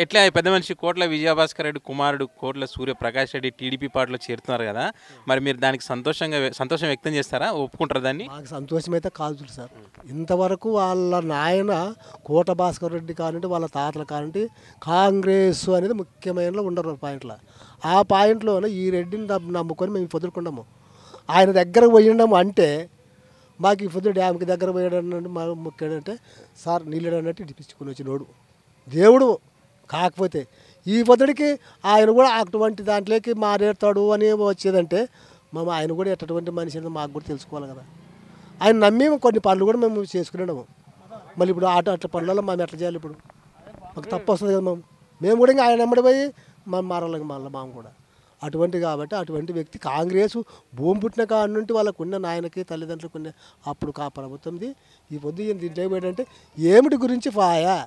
ఎట్లా పెద్ద మనిషి కోట్ల విజయభాస్కర్ రెడ్డి కుమారుడు కోట్ల సూర్యప్రకాష్ రెడ్డి టీడీపీ పార్టీలో చేరుతున్నారు కదా మరి మీరు దానికి సంతోషంగా సంతోషం వ్యక్తం చేస్తారా ఒప్పుకుంటారా దాన్ని మాకు సంతోషం అయితే కాదు సార్ ఇంతవరకు వాళ్ళ నాయన కోట భాస్కర్ రెడ్డి కానివ్వండి వాళ్ళ తాతలు కానివ్వండి కాంగ్రెస్ అనేది ముఖ్యమైన ఉండరు పాయింట్లో ఆ పాయింట్లోనే ఈ రెడ్డిని నమ్ము- నమ్ముకొని మేము పొద్దుకున్నాము ఆయన దగ్గరకు పోయిండము అంటే మాకు ఈ పొద్దు డ్యామ్కి దగ్గర పోయాడనంటే మా ముఖ్యాడంటే సార్ నీళ్ళు అన్నట్టు ఇడిపించుకుని వచ్చినోడు దేవుడు కాకపోతే ఈ పొద్దుడికి ఆయన కూడా అటువంటి దాంట్లోకి మారేస్తాడు అని వచ్చేదంటే మేము ఆయన కూడా ఎటువంటి మనిషి అనేది మాకు కూడా తెలుసుకోవాలి కదా ఆయన నమ్మి కొన్ని పనులు కూడా మేము చేసుకునేము మళ్ళీ ఇప్పుడు ఆట అట్ల పనులలో మేము ఎట్లా చేయాలి ఇప్పుడు మాకు తప్పు వస్తుంది కదా మేము మేము కూడా ఇంకా ఆయన వెంబడి పోయి మేము మారాలి మళ్ళీ మాము కూడా అటువంటి కాబట్టి అటువంటి వ్యక్తి కాంగ్రెస్ భూమి పుట్టిన కాడ నుండి వాళ్ళకు ఉన్న నాయనకి తల్లిదండ్రులకు ఉన్న అప్పుడు కా ప్రభుత్వంది ఈ పొద్దు ఈయన దీంట్లో ఏమిటంటే ఏమిటి గురించి ఫాయా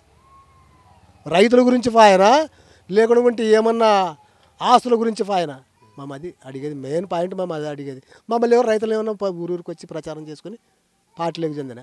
రైతుల గురించి ఫాయనా లేకుండా ఉంటే ఏమన్నా ఆస్తుల గురించి ఫాయనా మేము అది అడిగేది మెయిన్ పాయింట్ మేము అది అడిగేది మమ్మల్ని ఎవరు రైతులు ఏమన్నా ప- ఊరూరికి వచ్చి ప్రచారం చేసుకొని పార్టీలోకి చెందిన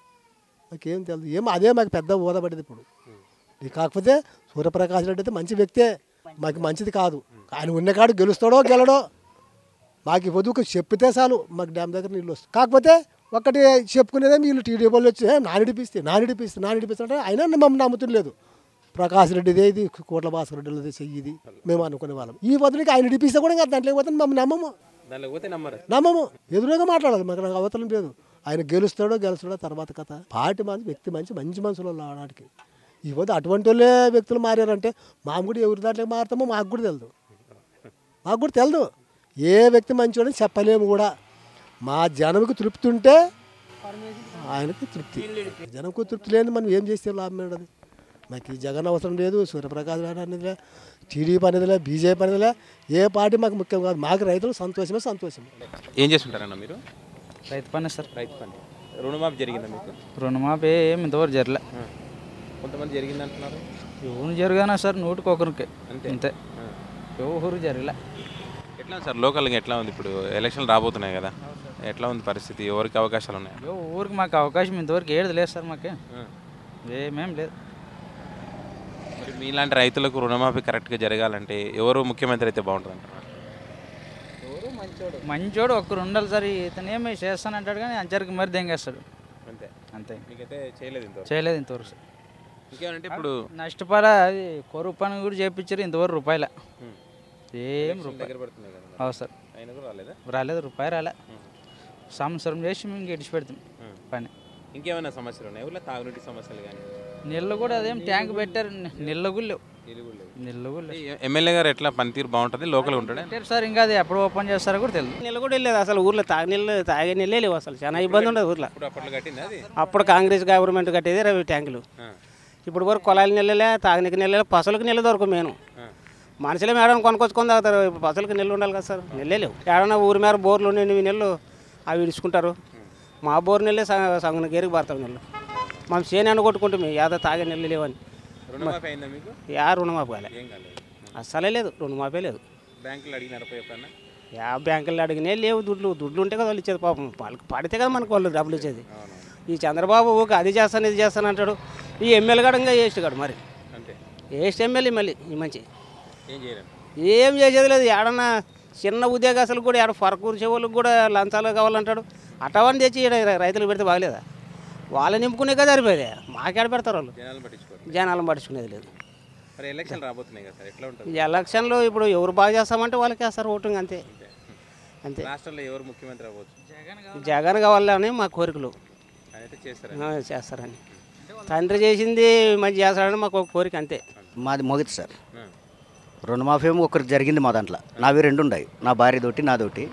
మాకేం తెలియదు ఏం అదే మాకు పెద్ద ఊదపడింది ఇప్పుడు ఇది కాకపోతే సూర్యప్రకాష్ రెడ్డి అయితే మంచి వ్యక్తే మాకు మంచిది కాదు ఆయన ఉన్నకాడు గెలుస్తాడో గెలడో మాకు వధువుకు చెప్పితే చాలు మాకు డ్యామ్ దగ్గర నీళ్ళు వస్తాయి కాకపోతే ఒక్కటి చెప్పుకునేదే వీళ్ళు టీడీపీ వాళ్ళు వచ్చి "ఏ, నానిడిపిస్తే నానిడిపిస్తే నానిడిపిస్తే అంటే అయినా మమ్మల్ని నమ్ముతులేదు ప్రకాష్ రెడ్డిదే ఇది కోట్ల భాస్కర్ రెడ్డిది చెయ్యి ఇది మేము అనుకునే వాళ్ళం ఈ వదిలికి ఆయన ఇడిపిస్తే కూడా ఇంకా దాంట్లో పోతే మమ్మల్ని నమ్మము దానిలో పోతే నమ్మరు నమ్మము ఎదురుగా మాట్లాడాలి మాకు నాకు అవతలం లేదు ఆయన గెలుస్తాడో గెలుస్తాడో తర్వాత కథ పార్టీ మంచి వ్యక్తి మంచి మంచి మనుషులు వాళ్ళు ఆనాటికి ఈ పోతే అటువంటి వాళ్ళే వ్యక్తులు మారారంటే మాకు కూడా ఎవరి దాంట్లో మారుతామో మాకు కూడా తెలియదు మాకు కూడా తెలియదు ఏ వ్యక్తి మంచివాడని చెప్పలేము కూడా మా జనంకి తృప్తి ఉంటే ఆయనకి తృప్తి జనంకు తృప్తి లేని మనం ఏం చేస్తే లాభం ఉండదు మాకు ఈ జగన్ అవసరం లేదు సూర్యప్రకాశ్ రెడ్డి అనేదిలే టీడీపీ అనేదిలే బీజేపీ అనేదిలే ఏ పార్టీ మాకు ముఖ్యం కాదు మాకు రైతులు సంతోషమే సంతోషం ఏం చేస్తుంటారన్న మీరు రైతు పని సార్ రైతు పని రుణమాఫీ జరిగిందా మీకు రుణమాఫీ ఏమి ఇంతవరకు జరలే కొంతమంది జరిగింది అంటున్నారు ఎవరు జరగానా సార్ నూటికి ఒకరికి అంతే. అంతే ఎవరు జరగలే ఎట్లా ఉంది సార్ లోకల్గా ఎట్లా ఉంది ఇప్పుడు ఎలక్షన్లు రాబోతున్నాయి కదా ఎట్లా ఉంది పరిస్థితి ఎవరికి అవకాశాలు ఉన్నాయి ఏ ఊరికి మాకు అవకాశం ఇంతవరకు ఏది లేదు సార్ మాకు ఏమేం లేదు మరి మీలాంటి రైతులకు రుణమాఫీ కరెక్ట్గా జరగాలంటే ఎవరు ముఖ్యమంత్రి అయితే బాగుంటుంది అంటారు మంచోడు ఒక్కరు ఉండాలి సార్ ఇతను ఏమి చేస్తానంటాడు కానీ అంచరికి మరి దెంగేస్తాడు అంతే అంతే మీకైతే చేయలేదు ఇంతవరకు చేయలేదు ఇంతవరకు సార్ ఇంకేమంటే ఇప్పుడు నష్టపడ అది కొరువు పని కూడా చేయించారు ఇంతవరకు రూపాయల ఏం రూపాయలు దగ్గర పడుతుంది కదా అవు సార్ ఆయన కూడా రాలేదా రాలేదు రూపాయి రాలే సంవత్సరం చేసి మేము గడిచి పెడతాం పని ఇంకేమైనా సమస్యలు ఉన్నాయి ఊళ్ళో తాగునీటి సమస్యలు కానీ నీళ్ళు కూడా అదేం ట్యాంక్ పెట్టారు నీళ్ళు కూడా లేవు నీళ్ళు కూడా లేవు నీళ్ళు కూడా లేవు ఎమ్మెల్యే గారు ఎట్లా పనితీరు బాగుంటుంది లోకల్ ఉంటాడే పెట్టారు సార్ ఇంకా అది ఎప్పుడు ఓపెన్ చేస్తారో కూడా తెలియదు నీళ్ళు కూడా వెళ్ళలేదు అసలు ఊర్లో తాగే నీళ్ళు తాగే నీళ్ళే లేవు అసలు చాలా ఇబ్బంది ఉండదు ఊర్లో ఇప్పుడు అప్పట్లో కట్టింది అది అప్పుడు కాంగ్రెస్ గవర్నమెంట్ కట్టేది రవి ట్యాంకులు ఇప్పుడు వరకు కొలాయిల నీళ్ళలే తాగనికి నీళ్ళలే పసలకు నీళ్ళు దొరకవు మేము మనుషులే మేడం కొనుక్కొచ్చుకొని తాగుతారు ఇప్పుడు పసలకు నీళ్ళు ఉండాలి కదా సార్ నీళ్ళే లేవు ఏడన్నా ఊరి మేర బోర్లు ఉండేవి నీళ్ళు అవి ఇడుచుకుంటారు మా బోర్ నీళ్ళే సగ- సగం గేరికి పడతాం నీళ్ళు మనం చేను కొట్టుకుంటాం యాదో తాగే నీళ్ళు లేవని రుణమాఫీ అయిందా మీకు యా రుణమాఫీ కాలే ఏం కాలేదు అస్సలే లేదు రుణమాఫీ లేదు బ్యాంకులు అడిగినారు పోయి ఎప్పుడన్నా యా బ్యాంకులు అడిగినే లేవు దుడ్లు దుడ్లు ఉంటే కదా వాళ్ళు ఇచ్చేది పాపం వాళ్ళకి పడితే కదా మనకు వాళ్ళు డబ్బులు ఇచ్చేది ఈ చంద్రబాబు ఊక అది చేస్తాను ఇది చేస్తాను అంటాడు ఈ ఎమ్మెల్యే గడంగా వేస్ట్ మరి అంతే వేస్ట్ ఎమ్మెల్యే మళ్ళీ ఈ మంచి ఏం చేయలేము ఏం చేసేది లేదు ఏడన్నా చిన్న ఉద్యోగస్తులు కూడా ఏడ ఫరక కూర్చే వాళ్ళకి కూడా లంచాలు కావాలంటాడు అటవని తెచ్చి ఈడ రైతులకు పెడితే బాగలేదా వాళ్ళు నింపుకునే కదా సరిపోయేది మాకేడ పెడతారు వాళ్ళు జనాలు పట్టించుకోరు జనాలను పట్టించుకునేది లేదు మరి ఎలక్షన్ రాబోతున్నాయి కదా సార్ ఎట్లా ఉంటుంది ఈ ఎలక్షన్లో ఇప్పుడు ఎవరు బాగా చేస్తామంటే వాళ్ళకి వేస్తారు ఓటింగ్ అంతే అంతే రాష్ట్రంలో ఎవరు ముఖ్యమంత్రి అవ్వచ్చు జగన్ కావాలని మా కోరికలు ఆయన అయితే చేస్తారు ఆ, చేస్తారని తండ్రి చేసింది మంచి చేస్తాడని మాకు ఒక కోరిక అంతే మాది మొగతి సార్ రుణమాఫీ ఏమో ఒకరికి జరిగింది మా దాంట్లో నావి రెండు ఉన్నాయి నా భార్యదోటి నాదోటి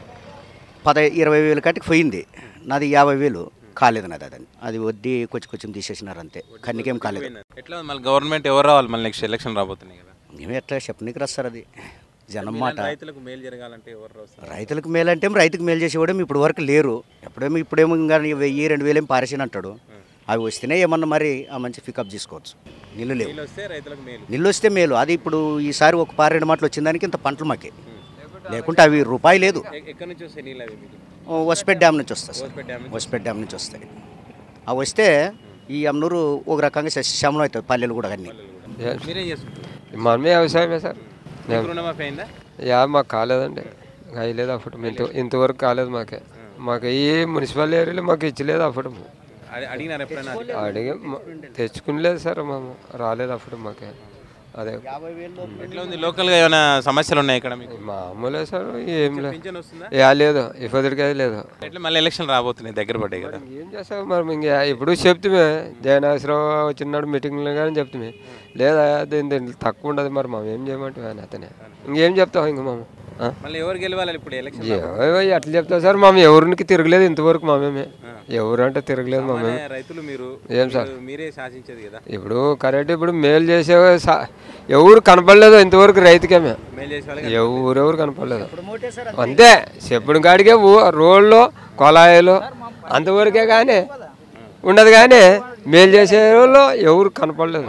పద ఇరవై వేలు కట్టి పోయింది నాది యాభై వేలు కాలేదు నాది అది అది వడ్డీ కొంచెం కొంచెం తీసేసినారు అంతే కన్నికేం కాలేదు ఎట్లా ఉంది మళ్ళీ గవర్నమెంట్ ఎవరు రావాలి మళ్ళీ నెక్స్ట్ ఎలక్షన్ రాబోతున్నాయి కదా మేము ఎట్లా చెప్పనీకి రాస్తారు అది జనం మాట మీలాంటి రైతులకు మేలు జరగాలంటే ఎవరు వస్తారు రైతులకు మేలు అంటే ఏం రైతుకు మేలు చేసేవాడేమో ఇప్పుడు వరకు లేరు ఎప్పుడేమో ఇప్పుడేమో ఇంకా వెయ్యి రెండు వేలు ఏం పారేసిన అంటాడు అవి వస్తేనే ఏమన్నా మరి ఆ మంచి పికప్ చేసుకోవచ్చు నీళ్ళు లేవు వీళ్ళు వస్తే రైతులకు మేలు నీళ్ళు వస్తే మేలు అది ఇప్పుడు ఈసారి ఒక పార రెండు మాటలు వచ్చిందానికి ఇంత పంటలు మాకే లేకుంటే అవి రూపాయి లేదు ఎ- ఎక్కడి నుంచి వస్తాయి నీళ్ళు అవి మీకు ఓ వస్పేట్ డ్యామ్ నుంచి వస్తాయి sir Hospet dam Hospet dam నుంచి వస్తాయి అవి వస్తే ఈ అమ్నూరు ఒక రకంగా సస్యశ్యామలం అవుతుంది పల్లెలు కూడా అన్నీ మీరేం చేస్తుంటారు మనమే వ్యవసాయమే సార్ మీకు రుణమాఫీ అయిందా యా మాకు కాలేదండి అయ్యలేదు అప్పుడు ఇంత ఇంతవరకు కాలేదు మాకే మాకు ఏ మున్సిపల్ ఏరియాలో మాకు ఇచ్చలేదు అప్పుడు అడి- అడిగినారు ఎప్పుడైనా అడిగి మ- తెచ్చుకునిలేదు సార్ మేము రాలేదు అప్పుడు మాకే అదే ఎట్లా ఉంది లోకల్గా ఏమైనా సమస్యలు ఉన్నాయి ఇక్కడ మీకు మామూలే సార్ ఏం లేదు పింఛన్ వస్తుందా యా లేదు ఇప్పటికే లేదు ఎట్లా మళ్ళీ ఎలక్షన్ రాబోతున్నాయి దగ్గర పడ్డాయి కదా ఏం చేస్తాం మరి ఇంక ఇప్పుడు చెప్తుమే జయనాశ్రావు వచ్చినాడు మీటింగ్లో కానీ చెప్తుమే లేదా దీని దీంట్లో తక్కువ ఉండదు మరి మేము ఏం చేయమంటే ఆయన అతనే ఇంకేం చెప్తాం ఇంక మేము ఆ? మళ్ళీ ఎవరు గెలవాలి ఇప్పుడు ఎలక్షన్ ఏవో ఎట్లా చెప్తాం సార్ మేము ఎవరికి తిరగలేదు ఇంతవరకు మామేమే ఎవరు అంటే తిరగలేదు మామేమే రైతులు మీరు ఏం సార్ మీరు- మీరే శాసించేది కదా ఇప్పుడు కరెక్ట్ ఇప్పుడు మేలు చేసే సా- ఎవరు కనపడలేదు ఇంతవరకు రైతుకేమే మేలు చేసే వాళ్ళకి ఎవరెవరు కనపడలేదు అంతే చెప్పుడు కాడికే ఊ- రోడ్లు కొలాయిలు అంతవరకే కానీ ఉండదు కానీ మేలు చేసే వాళ్ళు ఎవరు కనపడలేదు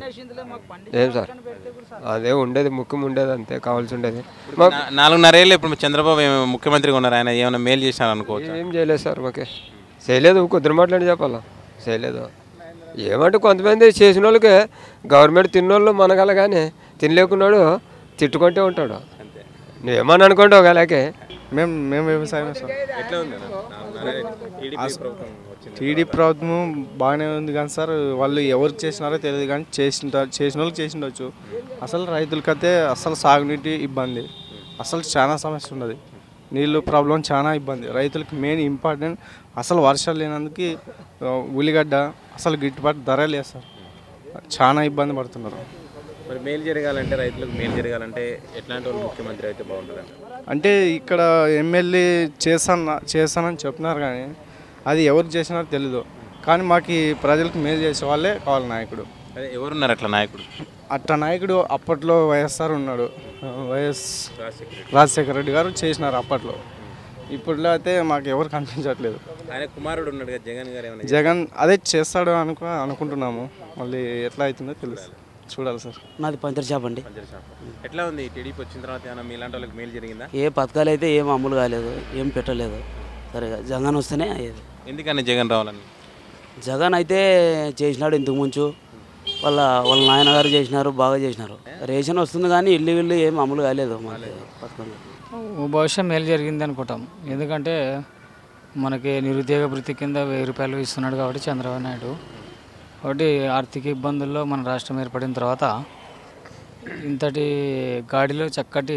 ఏం సార్ అదే ఉండేది ముఖ్యం ఉండేది అంతే కావాల్సి ఉండేది మాకు నా- నాలుగున్నరేళ్ళు ఇప్పుడు చంద్రబాబు ఏమో ముఖ్యమంత్రిగా ఉన్నారు ఆయన ఏమైనా మేలు చేశారు అనుకోవచ్చు ఏం చేయలేదు సార్ మాకే చేయలేదు కొద్దిగా మాట్లాడి చెప్పాలా చేయలేదు ఏమంటే కొంతమంది చేసిన వాళ్ళకి గవర్నమెంట్ తిన్నోళ్ళు మనగల కానీ తినలేకున్నాడు తిట్టుకుంటే ఉంటాడు నువ్వేమని అనుకుంటావు ఒకలాగే మేము మేము వ్యవసాయం సార్ ఎట్లా ఉంది అన్న? నాలుగున్నరేళ్ళు టీడీపీ ప్రభుత్వం వచ్చింది టీడీ ప్రభుత్వం బాగానే ఉంది కానీ సార్ వాళ్ళు ఎవరు చేసినారో తెలియదు కానీ చేసింటారు చేసిన వాళ్ళకి చేసిండొచ్చు అసలు రైతులకైతే అసలు సాగునీటి ఇబ్బంది అసలు చాలా సమస్య ఉన్నది నీళ్ళు ప్రాబ్లం చాలా ఇబ్బంది రైతులకి మెయిన్ ఇంపార్టెంట్ అసలు వర్షాలు లేనందుకు ఆ, ఉల్లిగడ్డ అసలు గిట్టుబాటు ధర లేదు సార్ చాలా ఇబ్బంది పడుతున్నారు మరి మేలు జరగాలంటే రైతులకు మేలు జరగాలంటే ఎట్లాంటి వాళ్ళు ముఖ్యమంత్రి అయితే బాగుంటుంది అంటే ఇక్కడ ఎమ్మెల్యే చేస్తాను చేస్తానని చెప్తున్నారు కానీ అది ఎవరు చేసినారో తెలీదు కానీ మాకు ఈ ప్రజలకు మేలు చేసే వాళ్ళే కావాలి నాయకుడు అదే ఎవరున్నారు అట్లా నాయకుడు అట్ట నాయకుడు అప్పట్లో వైఎస్ఆర్ ఉన్నాడు వైఎస్ రాజశేఖర రెడ్డి గారు చేసినారు అప్పట్లో ఇప్పట్లో అయితే మాకు ఎవరు కనిపించట్లేదు ఆయన కుమారుడు ఉన్నాడు కదా జగన్ గారు ఏమైనా జగన్ అదే చేస్తాడు అనుకో అనుకుంటున్నాము మళ్ళీ ఎట్లా అవుతుందో తెలుసు చూడాలి సార్ నాది పంచర్ షాప్ అండి పంచర్ షాప్. ఎట్లా ఉంది టీడీపీ వచ్చిన తర్వాత ఏమైనా మీలాంటి వాళ్ళకి మేలు జరిగిందా ఏ పథకాలు అయితే ఏం అమలు కాలేదు ఏం పెట్టలేదు సరిగా జగన్ వస్తేనే అయ్యేది ఎందుకని జగన్ రావాలని జగన్ అయితే చేసినాడు ఇంతకు ముంచు వాళ్ళ వాళ్ళ నాయనగారు చేసినారు బాగా చేసినారు రేషన్ వస్తుంది కానీ ఇల్లు ఇల్లు ఏం అమలు కాలేదు మాకు పథకం బహుశా మేలు జరిగింది అనుకుంటాం ఎందుకంటే మనకి నిరుద్యోగ వృత్తి కింద వెయ్యి రూపాయలు ఇస్తున్నాడు కాబట్టి చంద్రబాబు నాయుడు కాబట్టి ఆర్థిక ఇబ్బందుల్లో మన రాష్ట్రం ఏర్పడిన తర్వాత ఇంతటి గాడిలో చక్కటి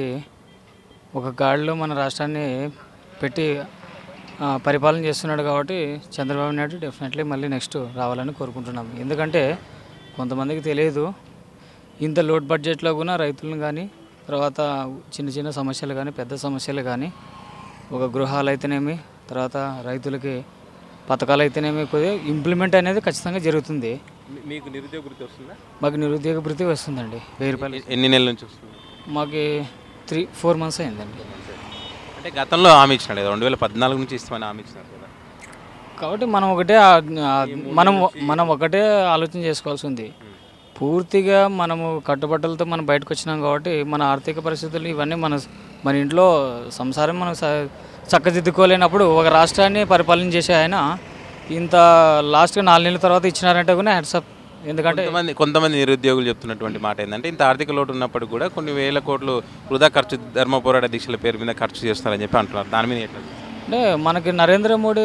ఒక గాడిలో మన రాష్ట్రాన్ని పెట్టి ఆ, పరిపాలన చేస్తున్నాడు కాబట్టి చంద్రబాబు నాయుడు డెఫినెట్లీ మళ్ళీ నెక్స్ట్ రావాలని కోరుకుంటున్నాం ఎందుకంటే కొంతమందికి తెలియదు ఇంత లోడ్ బడ్జెట్లో కూడా రైతులను కానీ తర్వాత చిన్న చిన్న సమస్యలు కానీ పెద్ద సమస్యలు కానీ ఒక గృహాలు అయితేనేమి తర్వాత రైతులకి పథకాలు అయితేనేమి కొద్దిగా ఇంప్లిమెంట్ అనేది ఖచ్చితంగా జరుగుతుంది మీ- మీకు నిరుద్యోగ వృత్తి వస్తుందా మాకు నిరుద్యోగ భృతి వస్తుందండి వెయ్యి రూపాయలు ఎ- ఎన్ని నెలల నుంచి వస్తుంది మాకు త్రీ ఫోర్ మంత్స్ అయిందండి అంటే గతంలో హామీ ఇచ్చినాడు కదా రెండు వేల పద్నాలుగు నుంచి ఇస్తామని హామీ ఇచ్చినారు కదా కాబట్టి మనం ఒకటే ఆ- ఆ మనం మనం ఒకటే ఆలోచన చేసుకోవాల్సి ఉంది పూర్తిగా మనము కట్టుబట్టలతో మనం బయటకు వచ్చినాం కాబట్టి మన ఆర్థిక పరిస్థితులు ఇవన్నీ మన మన ఇంట్లో సంసారం మనం స- చక్కదిద్దుకోలేనప్పుడు ఒక రాష్ట్రాన్ని పరిపాలన చేసే ఆయన ఇంత లాస్ట్గా నాలుగు నెలల తర్వాత ఇచ్చినారంటే కూడా హెడ్సప్ ఎందుకంటే కొంతమంది కొంతమంది నిరుద్యోగులు చెప్తున్నటువంటి మాట ఏంటంటే ఇంత ఆర్థిక లోటు ఉన్నప్పటికీ కూడా కొన్ని వేల కోట్లు వృధా ఖర్చు ధర్మ పోరాట దీక్షల పేరు మీద ఖర్చు చేస్తున్నారని చెప్పి అంటున్నారు దాని మీద ఎట్లా అంటే మనకి నరేంద్ర మోడీ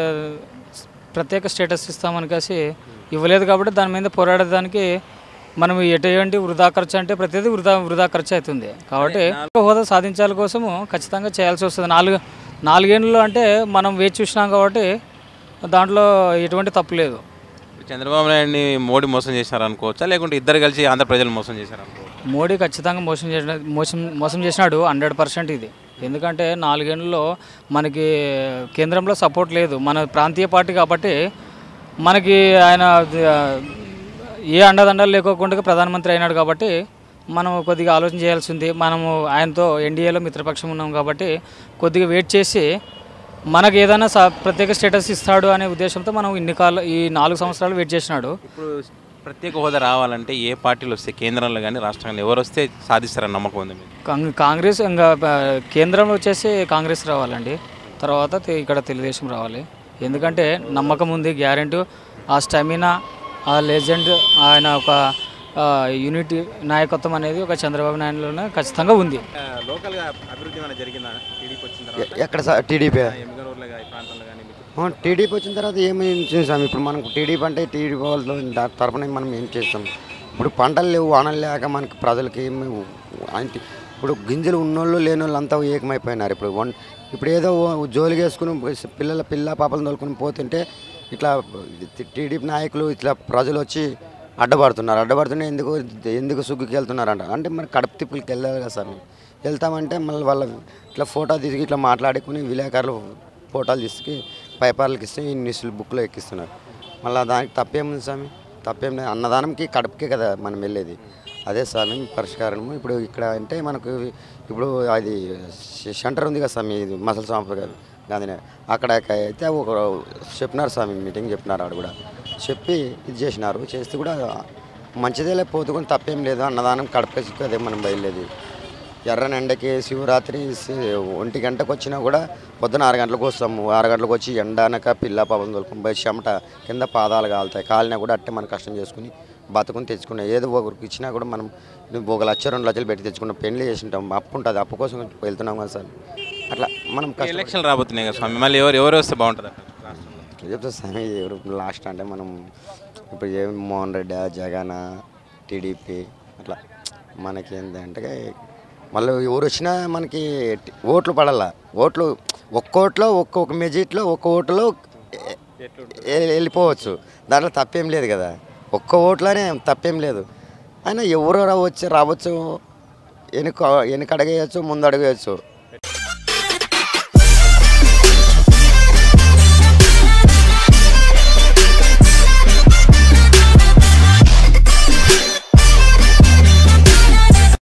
ప్రత్యేక స్టేటస్ ఇస్తామని కాసి ఇవ్వలేదు కాబట్టి దాని మీద పోరాడడానికి మనం ఎటువంటి వృధా ఖర్చు అంటే ప్రతిదీ వృధా వృధా ఖర్చు అవుతుంది కాబట్టి హోదా సాధించాల కోసము ఖచ్చితంగా చేయాల్సి వస్తుంది నాలుగు నాలుగేళ్ళు అంటే మనం వేచి చూసినాం కాబట్టి దాంట్లో ఎటువంటి తప్పు లేదు ఇప్పుడు చంద్రబాబు నాయుడిని మోడీ మోసం చేశారు అనుకోవచ్చా లేకుంటే ఇద్దరు కలిసి ఆంధ్ర ప్రజలు మోసం చేశారు అనుకోవచ్చు మోడీ ఖచ్చితంగా మోసం చేసిన మోసం మోసం చేసినాడు హండ్రెడ్ పర్సెంట్ ఇది ఎందుకంటే నాలుగేళ్లలో మనకి కేంద్రంలో సపోర్ట్ లేదు మన ప్రాంతీయ పార్టీ కాబట్టి మనకి ఆయన ఆ, ఏ అండదండలు లేకోకుండా ప్రధానమంత్రి అయినాడు కాబట్టి మనం కొద్దిగా ఆలోచన చేయాల్సి ఉంది మనము ఆయనతో ఎన్డీఏలో మిత్రపక్షం ఉన్నాం కాబట్టి కొద్దిగా వెయిట్ చేసి మనకు ఏదైనా స- ప్రత్యేక స్టేటస్ ఇస్తాడు అనే ఉద్దేశంతో మనం ఇన్ని కాల ఈ నాలుగు సంవత్సరాలు వెయిట్ చేసినాడు ఇప్పుడు ప్రత్యేక హోదా రావాలంటే ఏ పార్టీలు వస్తే కేంద్రంలో కానీ రాష్ట్రంలో ఎవరు వస్తే సాధిస్తారని నమ్మకం ఉంది మీకు కాంగ్- కాంగ్రెస్ ఇంకా ప- కేంద్రంలో వచ్చేసి కాంగ్రెస్ రావాలండి తర్వాత తె- ఇక్కడ తెలుగుదేశం రావాలి ఎందుకంటే నమ్మకం ఉంది గ్యారెంటీ ఆ స్టామినా ఆ లెజెండ్ ఆయన ఒక ఆ, యూనిటీ నాయకత్వం అనేది ఒక చంద్రబాబు నాయుడులోనే ఖచ్చితంగా ఉంది లోకల్గా అభివృద్ధి ఏమైనా జరిగిందా టీడీపీ వచ్చిన ఎ- తర్వాత ఎక్కడ సార్ టీడీపీ ఎమ్మిగనూరులో ఈ ప్రాంతంలో కానీ మీకు టీడీపీ వచ్చిన తర్వాత ఏమి చేసాం ఇప్పుడు మనకు టీడీపీ అంటే టీడీపీ వాళ్ళతో దా- తరపున మనం ఏం చేస్తాం ఇప్పుడు పంటలు లేవు వానలు లేక మనకి ప్రజలకి ఏమి అంటే ఇప్పుడు గింజలు ఉన్నోళ్ళు లేని వాళ్ళు అంతా ఏకమైపోయినారు ఇప్పుడు వన్ ఇప్పుడు ఏదో ఓ- జోలికి వేసుకుని పిల్లల పిల్ల పాపలను తోలుకుని పోతుంటే ఇట్లా టీడీపీ నాయకులు ఇట్లా ప్రజలు వచ్చి అడ్డపడుతున్నారు అడ్డపడుతుంటే ఎందుకు ఎందుకు సుగ్గుకి వెళ్తున్నారంట అంటే మరి కడప తిప్పులకి వెళ్ళాలి కదా సార్ వెళ్తామంటే మళ్ళీ వాళ్ళ ఇట్లా ఫోటో తీసి ఇట్లా మాట్లాడుకుని విలేకరులు ఫోటోలు తీసుకు పేపర్లకు ఇస్తే ఈ న్యూస్లు బుక్లో ఎక్కిస్తున్నారు మళ్ళీ దానికి తప్పేముంది స్వామి తప్పేం లేదు అన్నదానంకి కడుపుకే కదా మనం వెళ్ళేది అదే స్వామి పరిష్కారము ఇప్పుడు ఇక్కడ అంటే మనకు ఇప్పుడు అది సెంటర్ ఉంది కదా స్వామి ఇది మసల్ స్వామి గారు గాంధీనగర్ అక్కడ అయితే ఒక చెప్పినారు స్వామి మీటింగ్ చెప్పినారు ఆడు కూడా చెప్పి ఇది చేసినారు చేస్తే కూడా మంచిదేలే పోతుకొని తప్పేం లేదు అన్నదానం కడపకి అదే మనం బయలుదేరి ఎర్రని ఎండకి శివరాత్రి సి- ఒంటి గంటకు వచ్చినా కూడా పొద్దున ఆరు గంటలకు వస్తాము ఆరు గంటలకు వచ్చి ఎండానక పిల్ల పాపం తోలుకొని పోయి చెమట కింద పాదాలు కాలుతాయి కాలినా కూడా అట్టే మనం కష్టం చేసుకుని బతుకుని తెచ్చుకున్నాం ఏదో ఒకరికి ఇచ్చినా కూడా మనం ఒక లక్ష రెండు లక్షలు పెట్టి తెచ్చుకున్నాం పెళ్లి చేసింటాం అప్పు ఉంటుంది అప్పు కోసం వెళ్తున్నాం కదా సార్ అట్లా మనం కష్టపడి- ఎలక్షన్ రాబోతున్నాయి కదా స్వామి మళ్ళీ ఎవరు ఎవరు వస్తే బాగుంటుంది అక్కడ రాష్ట్రంలో ఎట్లా చెప్తా స్వామి ఎవరు లాస్ట్ అంటే మనం ఇప్పుడు ఏం మోహన్ రెడ్డి జగన్ టీడీపీ అట్లా మనకి ఏంటంటే మళ్ళీ ఎవరు వచ్చినా మనకి ఓట్లు పడాల ఓట్లు ఒక్క ఓట్లో ఒక్కొక్క మెజిట్లో ఒక్క ఓటులో ఎ- వెళ్ళిపోవచ్చు దాంట్లో తప్పేం లేదు కదా ఒక్క ఓట్లోనే తప్పేం లేదు అయినా ఎవరు రావచ్చు రావచ్చు వెనుక వెనుక అడగేయచ్చు ముందు అడగేయచ్చు